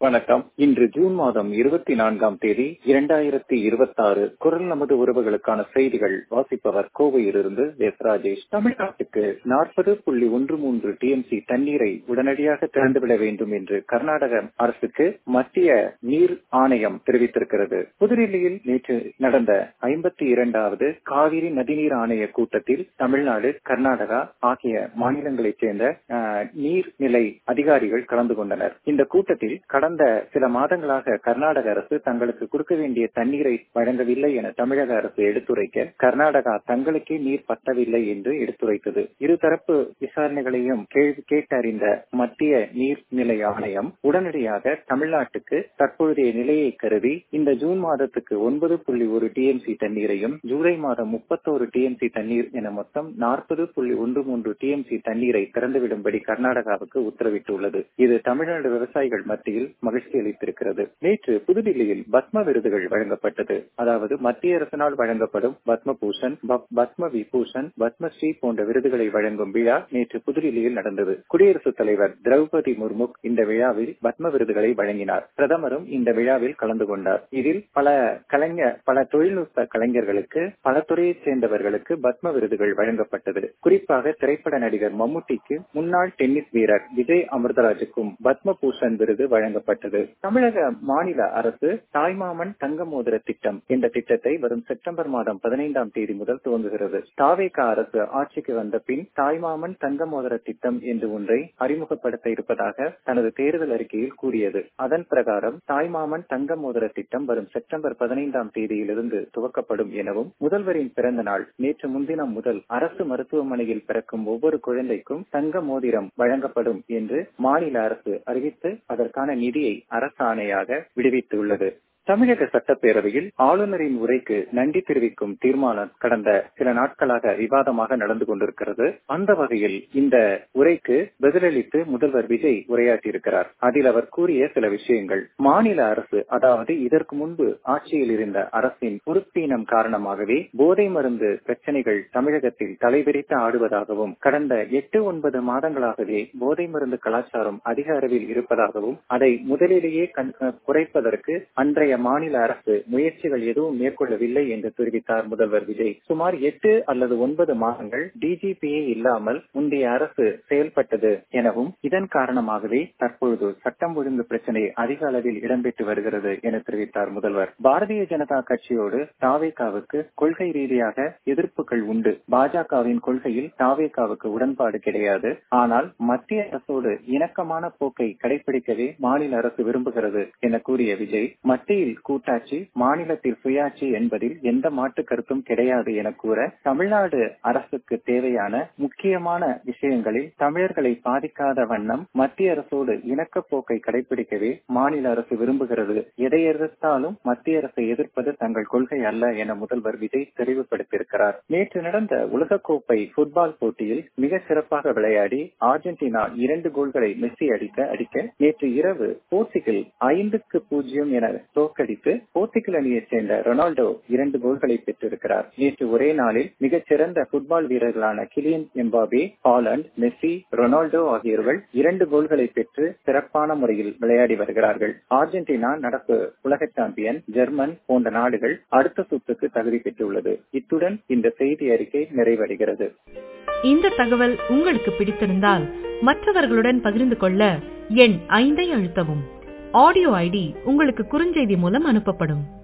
வணக்கம் இன்று ஜூன் மாதம் இருபத்தி நான்காம் தேதி இரண்டாயிரத்தி இருபத்தி ஆறு குரல் நமது உறவுகளுக்கான செய்திகள் வாசிப்பவர் கோவையிலிருந்து எஸ் ராஜேஷ் தமிழ்நாட்டுக்கு நாற்பது புள்ளி ஒன்று மூன்று டிஎம்சி தண்ணீரை உடனடியாக திறந்துவிட வேண்டும் என்று கர்நாடக அரசுக்கு மத்திய நீர் ஆணையம் தெரிவித்திருக்கிறது புதுடில்லியில் நேற்று நடந்த ஐம்பத்தி இரண்டாவது காவிரி நதிநீர் ஆணைய கூட்டத்தில் தமிழ்நாடு கர்நாடகா ஆகிய மாநிலங்களைச் சேர்ந்த நீர்நிலை அதிகாரிகள் கலந்து கொண்டனர் இந்த கூட்டத்தில் கடந்த சில மாதங்களாக கர்நாடக அரசு தங்களுக்கு கொடுக்க வேண்டிய தண்ணீரை வழங்கவில்லை என தமிழக அரசு எடுத்துரைக்க கர்நாடகா தங்களுக்கே நீர் பத்தவில்லை என்று எடுத்துரைத்தது இருதரப்பு விசாரணைகளையும் கேள்வி கேட்டறிந்த மத்திய நீர்நிலை ஆணையம் உடனடியாக தமிழ்நாட்டுக்கு தற்பொழுதைய நிலையை கருதி இந்த ஜூன் மாதத்துக்கு ஒன்பது புள்ளி ஒரு டிஎம்சி தண்ணீரையும் ஜூலை மாதம் முப்பத்தோரு டிஎம்சி தண்ணீர் என மொத்தம் நாற்பது புள்ளி ஒன்று மூன்று டிஎம்சி தண்ணீரை திறந்துவிடும்படி கர்நாடகாவுக்கு உத்தரவிட்டுள்ளது இது தமிழ்நாடு விவசாயிகள் மத்தியில் மகிழ்ச்சி அளித்திருக்கிறது நேற்று புதுடில்லியில் பத்ம விருதுகள் வழங்கப்பட்டது அதாவது மத்திய அரசினால் வழங்கப்படும் பத்ம பூஷன் பத்ம விபூஷன் பத்மஸ்ரீ போன்ற விருதுகளை வழங்கும் விழா நேற்று புதுடில்லியில் நடந்தது குடியரசுத் தலைவர் திரௌபதி முர்மு இந்த விழாவில் பத்ம விருதுகளை வழங்கினார் பிரதமரும் இந்த விழாவில் கலந்து கொண்டார் இதில் பல கலைஞர் பல தொழில்நுட்ப கலைஞர்களுக்கு பல துறையைச் சேர்ந்தவர்களுக்கு பத்ம விருதுகள் வழங்கப்பட்டது குறிப்பாக திரைப்பட நடிகர் மம்முட்டிக்கு முன்னாள் டென்னிஸ் வீரர் விஜய் அமிர்தராஜுக்கும் பத்ம பூஷன் விருது வழங்கப்பட்டது தமிழக மாநில அரசு தாய்மாமன் தங்க மோதிர திட்டம் என்ற திட்டத்தை வரும் செப்டம்பர் மாதம் பதினைந்தாம் தேதி முதல் துவங்குகிறது தாவேகா அரசு ஆட்சிக்கு வந்த பின் தாய்மாமன் தங்க மோதிர திட்டம் என்று ஒன்றை அறிமுகப்படுத்த இருப்பதாக தனது தேர்தல் அறிக்கையில் கூறியது அதன் பிரகாரம் தாய்மாமன் தங்க மோதிர திட்டம் வரும் செப்டம்பர் பதினைந்தாம் தேதியிலிருந்து துவக்கப்படும் எனவும் முதல்வரின் பிறந்த நாள் நேற்று முன்தினம் முதல் அரசு மருத்துவமனையில் பிறக்கும் ஒவ்வொரு குழந்தைக்கும் தங்க மோதிரம் வழங்கப்படும் என்று மாநில அரசு அறிவித்து அதற்கான நிதியை அரசாணையாக விடுவித்துள்ளது தமிழக சட்டப்பேரவையில் ஆளுநரின் உரைக்கு நன்றி தெரிவிக்கும் தீர்மானம் கடந்த சில நாட்களாக விவாதமாக நடந்து கொண்டிருக்கிறது அந்த வகையில் இந்த உரைக்கு பதிலளித்து முதல்வர் விஜய் உரையாற்றியிருக்கிறார் அதில் அவர் கூறிய சில விஷயங்கள் மாநில அரசு அதாவது இதற்கு முன்பு ஆட்சியில் இருந்த அரசின் பொறுப்பீனம் காரணமாகவே போதை மருந்து பிரச்சனைகள் தமிழகத்தில் தலைவிரித்து ஆடுவதாகவும் கடந்த எட்டு ஒன்பது மாதங்களாகவே போதை மருந்து கலாச்சாரம் அதிக அளவில் இருப்பதாகவும் அதை முதலிலேயே குறைப்பதற்கு அன்றைய மாநில அரசு முயற்சிகள் எதுவும் மேற்கொள்ளவில்லை என்று தெரிவித்தார் முதல்வர் விஜய் சுமார் எட்டு அல்லது ஒன்பது மாதங்கள் டிஜிபியே இல்லாமல் முந்தைய அரசு செயல்பட்டது எனவும் இதன் காரணமாகவே தற்பொழுது சட்டம் ஒழுங்கு பிரச்சனை அதிக அளவில் இடம்பெற்று வருகிறது என தெரிவித்தார் முதல்வர் பாரதிய ஜனதா கட்சியோடு தாவேகாவுக்கு கொள்கை ரீதியாக எதிர்ப்புகள் உண்டு பாஜகவின் கொள்கையில் தாவேகாவுக்கு உடன்பாடு கிடையாது ஆனால் மத்திய அரசோடு இணக்கமான போக்கை கடைபிடிக்கவே மாநில அரசு விரும்புகிறது என கூறிய விஜய் மத்திய மத்தியில் கூட்டாட்சி மாநிலத்தில் சுயாட்சி என்பதில் எந்த மாற்று கருத்தும் கிடையாது என கூற தமிழ்நாடு அரசுக்கு தேவையான முக்கியமான விஷயங்களில் தமிழர்களை பாதிக்காத வண்ணம் மத்திய அரசோடு இணக்க போக்கை கடைபிடிக்கவே மாநில அரசு விரும்புகிறது எதை எதிர்த்தாலும் மத்திய அரசை எதிர்ப்பது தங்கள் கொள்கை அல்ல என முதல்வர் விஜய் தெளிவுபடுத்தியிருக்கிறார் நேற்று நடந்த உலகக்கோப்பை புட்பால் போட்டியில் மிக சிறப்பாக விளையாடி அர்ஜென்டினா இரண்டு கோல்களை மெஸ்ஸி அடிக்க அடிக்க நேற்று இரவு போர்ச்சுகல் ஐந்துக்கு பூஜ்ஜியம் என தோற்கடித்து போர்ச்சுகல் அணியைச் சேர்ந்த ரொனால்டோ இரண்டு கோல்களை பெற்றிருக்கிறார் நேற்று ஒரே நாளில் மிகச்சிறந்த புட்பால் வீரர்களான Kylian Mbappe Haaland Messi Ronaldo ஆகியோர்கள் இரண்டு கோல்களை பெற்று சிறப்பான முறையில் விளையாடி வருகிறார்கள் அர்ஜென்டினா நடப்பு உலக சாம்பியன் ஜெர்மன் போன்ற நாடுகள் அடுத்த சுற்றுக்கு தகுதி பெற்றுள்ளது இத்துடன் இந்த செய்தி அறிக்கை நிறைவடைகிறது இந்த தகவல் உங்களுக்கு பிடித்திருந்தால் மற்றவர்களுடன் பகிர்ந்து கொள்ள எண் ஐந்தை அழுத்தவும் ஆடியோ ஐடி உங்களுக்கு குறுஞ்செய்தி மூலம் அனுப்பப்படும்